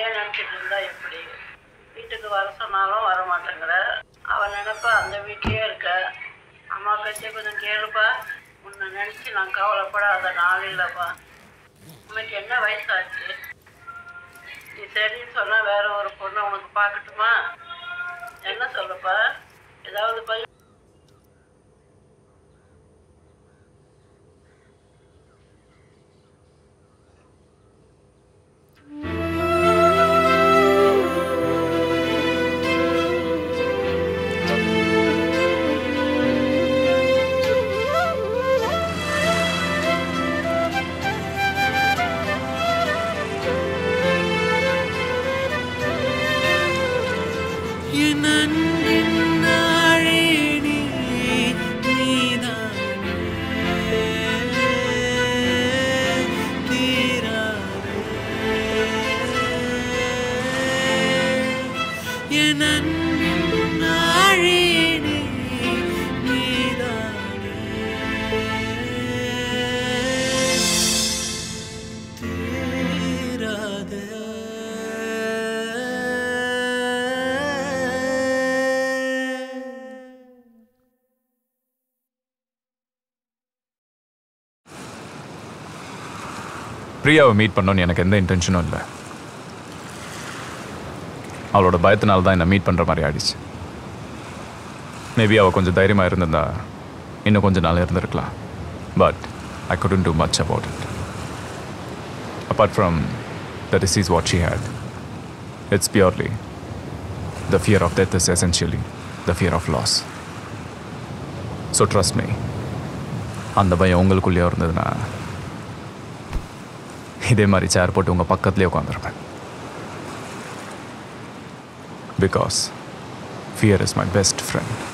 அவனையே நினச்சிட்டு இருந்தா எப்படி வீட்டுக்கு வர சொன்னாலும் வர மாட்டேங்கிற அவன் நினைப்பா அந்த வீட்லயே இருக்க அம்மா கட்சி கொஞ்சம் கேளுப்பா உன்னை நினச்சி நான் கவலைப்படாத நாள் இல்லைப்பா உனக்கு என்ன வயசாச்சு நீ சரின்னு சொன்னா வேற ஒரு பொண்ணை உனக்கு பார்க்கட்டுமா என்ன சொல்லுப்பா ஏதாவது பதில் என் அன்பின் நாழினி நீதானே தீராதே என் அன்பின் நாழினி நீதானே தீராதே பிரியாவை மீட் பண்ணணும்னு எனக்கு எந்த இன்டென்ஷனும் இல்லை அவளோட பயத்தினால தான் என்னை மீட் பண்ணுற மாதிரி ஆயிடுச்சு மேபி அவள் கொஞ்சம் தைரியமாக இருந்திருந்தா இன்னும் கொஞ்சம் நாள் இருந்திருக்கலாம் but I couldn't do much about it apart from the disease what she had it's purely the fear of death is essentially the fear of loss so trust me அந்த பயம் உங்களுக்குள்ளேயே இருந்ததுன்னா இதே மாதிரி சேர் போட்டு உங்கள் பக்கத்துலேயே உட்காந்துருப்பேன் because fear is my best friend